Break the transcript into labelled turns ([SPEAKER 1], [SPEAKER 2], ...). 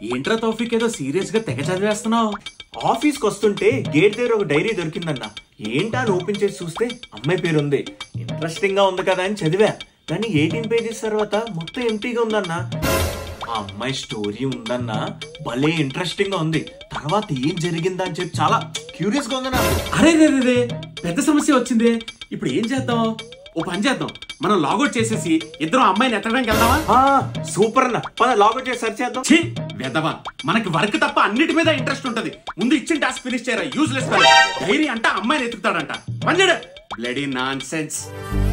[SPEAKER 1] ఏంట్రా తౌఫిక్ ఏదో సీరియస్ గా తెగ చదివేస్తున్నావు
[SPEAKER 2] ఆఫీస్కి వస్తుంటే గేట్ దగ్గర ఒక డైరీ దొరికిందన్న ఏంటా అని ఓపెన్ చేసి చూస్తే అమ్మాయి పేరు ఉంది ఇంట్రెస్టింగ్ గా ఉంది కదా అని చదివా కానీ ఎయిటీన్ పేజెస్ తర్వాత మొత్తం ఎంటీగా ఉందన్న ఆ అమ్మాయి స్టోరీ ఉందన్న భలే ఇంట్రెస్టింగ్ గా ఉంది తర్వాత ఏం జరిగిందా అని చెప్పి చాలా క్యూరియస్ గా ఉంది నాకు
[SPEAKER 1] అరే రే రే రే పెద్ద సమస్య వచ్చింది ఇప్పుడు ఏం చేద్దాం ఓ పని చేద్దాం మనం లాగౌట్ చేసేసి ఇద్దరం అమ్మాయిని ఎత్తడానికి వెళ్దామా
[SPEAKER 2] ఆ, సూపర్ అన్న పద లాగౌట్ చేసి సెర్చ్ చేద్దాం
[SPEAKER 1] ఛీ వెదవా మనకి వర్క్ తప్ప అన్నిటి మీద ఇంట్రెస్ట్ ఉంటది ముందు ఇచ్చిన టాస్క్ ఫినిష్ చేయరా యూజ్లెస్ డైరీ అంట అమ్మాయిని ఎత్తుకుతాడంట మంజడు బ్లడీ నాన్ సెన్స్